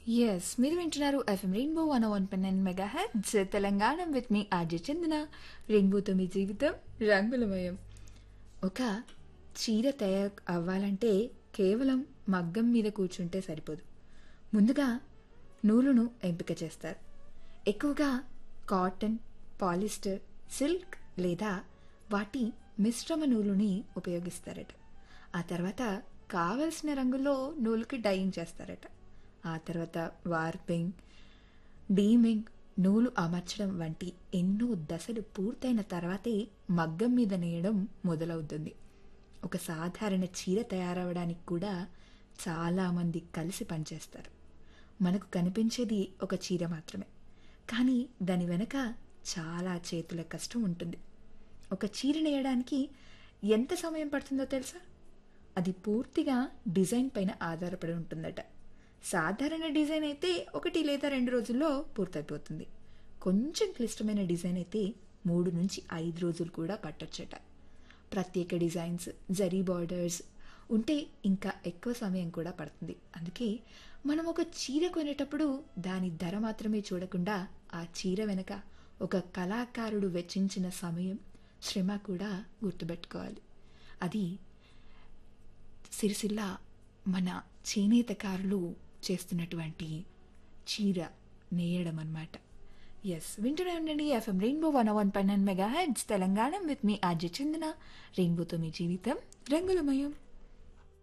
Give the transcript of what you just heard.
yes మీరు వింటున్నారు FM rainbow one one pen nine megahertz Telangana with మీ RJ Chandana రెయిన్బోతో మీ జీవితం రంగులమయం ఒక చీర తయారు అవ్వాలంటే కేవలం మగ్గం మీద కూర్చుంటే సరిపోదు ముందుగా నూలును ఎంపిక చేస్తారు ఎక్కువగా కాటన్ పాలిస్టర్ సిల్క్ లేదా వాటి మిశ్రమ నూలుని ఉపయోగిస్తారట ఆ తర్వాత కావలసిన రంగులో నూలుకి డైయింగ్ చేస్తారట ఆ తర్వాత వార్పింగ్ డీమింగ్ నూలు అమర్చడం వంటి ఎన్నో దశలు పూర్తయిన తర్వాతే మగ్గం మీద నేయడం మొదలవుతుంది ఒక సాధారణ చీర తయారవడానికి కూడా చాలామంది కలిసి పనిచేస్తారు మనకు కనిపించేది ఒక చీర మాత్రమే కానీ దాని వెనక చాలా చేతుల కష్టం ఉంటుంది ఒక చీర నేయడానికి ఎంత సమయం పడుతుందో తెలుసా అది పూర్తిగా డిజైన్ పైన ఆధారపడి ఉంటుందట సాధారణ డిజైన్ అయితే ఒకటి లేదా రెండు రోజుల్లో పూర్తయిపోతుంది కొంచెం క్లిష్టమైన డిజైన్ అయితే మూడు నుంచి ఐదు రోజులు కూడా పట్టొచ్చట ప్రత్యేక డిజైన్స్ జరీ బార్డర్స్ ఉంటే ఇంకా ఎక్కువ సమయం కూడా పడుతుంది అందుకే మనం ఒక చీర కొనేటప్పుడు దాని ధర మాత్రమే చూడకుండా ఆ చీర వెనక ఒక కళాకారుడు వెచ్చించిన సమయం శ్రమ కూడా గుర్తుపెట్టుకోవాలి అది సిరిసిల్ల మన చేనేతకారులు చేస్తున్నటువంటి చీర నేయడం అనమాట ఎస్ వింటూనే ఉండండి ఎఫ్ఎం రెయిన్బో వన్ వన్ పన్నెండు మెగా హెడ్స్ తెలంగాణ విత్ మీ ఆర్జే చందన రెయిన్బోతో మీ జీవితం రంగులమయం